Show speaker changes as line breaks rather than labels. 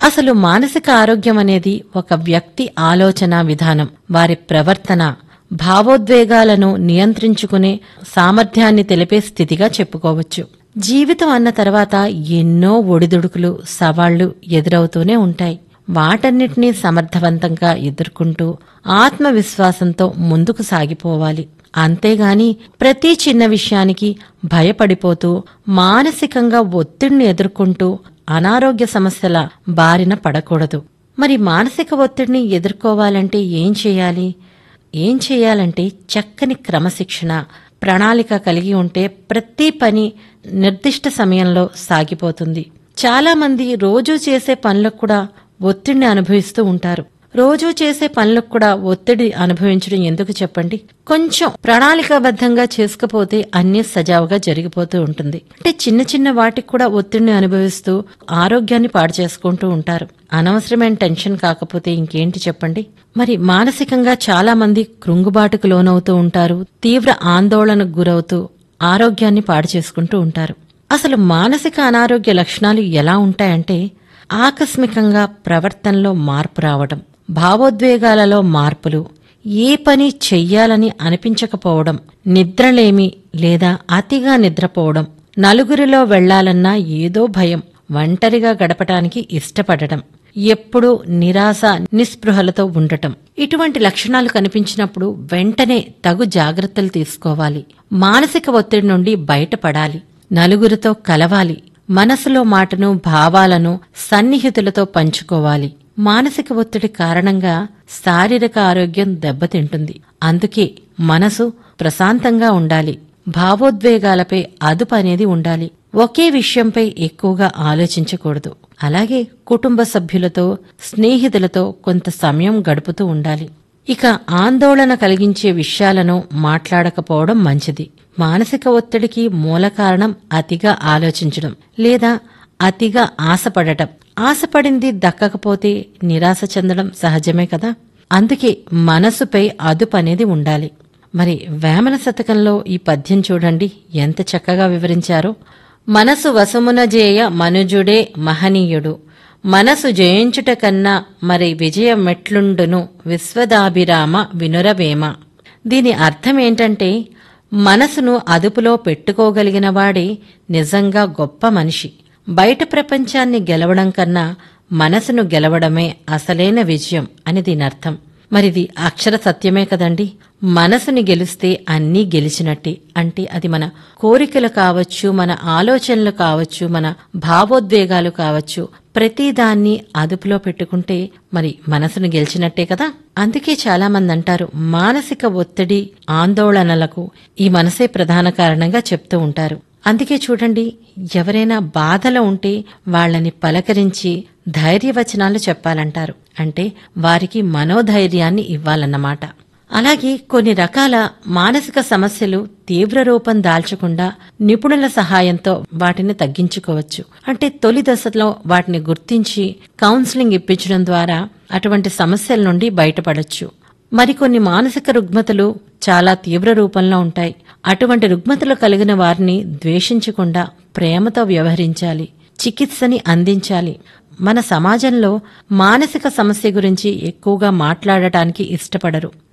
అసలు మానసిక ఆరోగ్యం అనేది ఒక వ్యక్తి ఆలోచన విధానం వారి ప్రవర్తన భావోద్వేగాలను నియంత్రించుకునే సామర్థ్యాన్ని తెలిపే స్థితిగా చెప్పుకోవచ్చు జీవితం అన్న తర్వాత ఎన్నో ఒడిదుడుకులు సవాళ్లు ఎదురవుతూనే ఉంటాయి వాటన్నిటినీ సమర్థవంతంగా ఎదుర్కొంటూ ఆత్మవిశ్వాసంతో ముందుకు సాగిపోవాలి అంతేగాని ప్రతి చిన్న విషయానికి భయపడిపోతూ మానసికంగా ఒత్తిడిని ఎదుర్కొంటూ అనారోగ్య సమస్యల బారిన పడకూడదు మరి మానసిక ఒత్తిడిని ఎదుర్కోవాలంటే ఏం చేయాలి ఏం చేయాలంటే చక్కని క్రమశిక్షణ ప్రణాళిక కలిగి ఉంటే ప్రతి పని నిర్దిష్ట సమయంలో సాగిపోతుంది చాలా మంది రోజూ చేసే పనులకు కూడా ఒత్తిడిని అనుభవిస్తూ ఉంటారు రోజూ చేసే పనులకు కూడా ఒత్తిడి అనుభవించడం ఎందుకు చెప్పండి కొంచెం ప్రణాళికాబద్ధంగా చేసుకపోతే అన్ని సజావుగా జరిగిపోతూ ఉంటుంది అంటే చిన్న చిన్న వాటికి కూడా ఒత్తిడిని అనుభవిస్తూ ఆరోగ్యాన్ని పాడు చేసుకుంటూ ఉంటారు అనవసరమైన టెన్షన్ కాకపోతే ఇంకేంటి చెప్పండి మరి మానసికంగా చాలా మంది కృంగుబాటుకు లోనవుతూ ఉంటారు తీవ్ర ఆందోళనకు గురవుతూ ఆరోగ్యాన్ని పాడు చేసుకుంటూ ఉంటారు అసలు మానసిక అనారోగ్య లక్షణాలు ఎలా ఉంటాయంటే ఆకస్మికంగా ప్రవర్తనలో మార్పు రావడం భావోద్వేగాలలో మార్పులు ఏ పని చెయ్యాలని అనిపించకపోవడం నిద్రలేమి లేదా అతిగా నిద్రపోవడం నలుగురిలో వెళ్లాలన్నా ఏదో భయం ఒంటరిగా గడపటానికి ఇష్టపడటం ఎప్పుడూ నిరాశ నిస్పృహలతో ఉండటం ఇటువంటి లక్షణాలు కనిపించినప్పుడు వెంటనే తగు జాగ్రత్తలు తీసుకోవాలి మానసిక ఒత్తిడి నుండి బయటపడాలి నలుగురితో కలవాలి మనసులో మాటను భావాలను సన్నిహితులతో పంచుకోవాలి మానసిక ఒత్తిడి కారణంగా శారీరక ఆరోగ్యం దెబ్బతింటుంది అందుకే మనసు ప్రశాంతంగా ఉండాలి భావోద్వేగాలపై అదుపు అనేది ఉండాలి ఒకే విషయంపై ఎక్కువగా ఆలోచించకూడదు అలాగే కుటుంబ సభ్యులతో స్నేహితులతో కొంత సమయం గడుపుతూ ఉండాలి ఇక ఆందోళన కలిగించే విషయాలను మాట్లాడకపోవడం మంచిది మానసిక ఒత్తిడికి మూల కారణం అతిగా ఆలోచించడం లేదా అతిగా ఆశపడటం ఆశపడింది దక్కకపోతే నిరాశ చెందడం సహజమే కదా అందుకే మనసుపై అదుపు అనేది ఉండాలి మరి వేమన శతకంలో ఈ పద్యం చూడండి ఎంత చక్కగా వివరించారో మనసు వసమున జేయ మనుజుడే మహనీయుడు మనసు జయించుట కన్నా మరి విజయం మెట్లుండును విశ్వదాభిరామ వినురవేమ దీని అర్థం ఏంటంటే మనసును అదుపులో పెట్టుకోగలిగిన వాడే నిజంగా గొప్ప మనిషి బయట ప్రపంచాన్ని గెలవడం కన్నా మనసును గెలవడమే అసలైన విజయం అని దీని అర్థం మరిది అక్షర సత్యమే కదండి మనసుని గెలిస్తే అన్నీ గెలిచినట్టే అంటే అది మన కోరికలు కావచ్చు మన ఆలోచనలు కావచ్చు మన భావోద్వేగాలు కావచ్చు ప్రతిదాన్ని అదుపులో పెట్టుకుంటే మరి మనసును గెలిచినట్టే కదా అందుకే చాలా మంది అంటారు మానసిక ఒత్తిడి ఆందోళనలకు ఈ మనసే ప్రధాన కారణంగా చెప్తూ ఉంటారు అందుకే చూడండి ఎవరైనా బాధలో ఉంటే వాళ్ళని పలకరించి ధైర్యవచనాలు చెప్పాలంటారు అంటే వారికి మనోధైర్యాన్ని ఇవ్వాలన్నమాట అలాగే కొన్ని రకాల మానసిక సమస్యలు తీవ్ర రూపం దాల్చకుండా నిపుణుల సహాయంతో వాటిని తగ్గించుకోవచ్చు అంటే తొలి దశలో వాటిని గుర్తించి కౌన్సిలింగ్ ఇప్పించడం ద్వారా అటువంటి సమస్యల నుండి బయటపడొచ్చు మరికొన్ని మానసిక రుగ్మతలు చాలా తీవ్ర రూపంలో ఉంటాయి అటువంటి రుగ్మతలు కలిగిన వారిని ద్వేషించకుండా ప్రేమతో వ్యవహరించాలి చికిత్సని అందించాలి మన సమాజంలో మానసిక సమస్య గురించి ఎక్కువగా మాట్లాడటానికి ఇష్టపడరు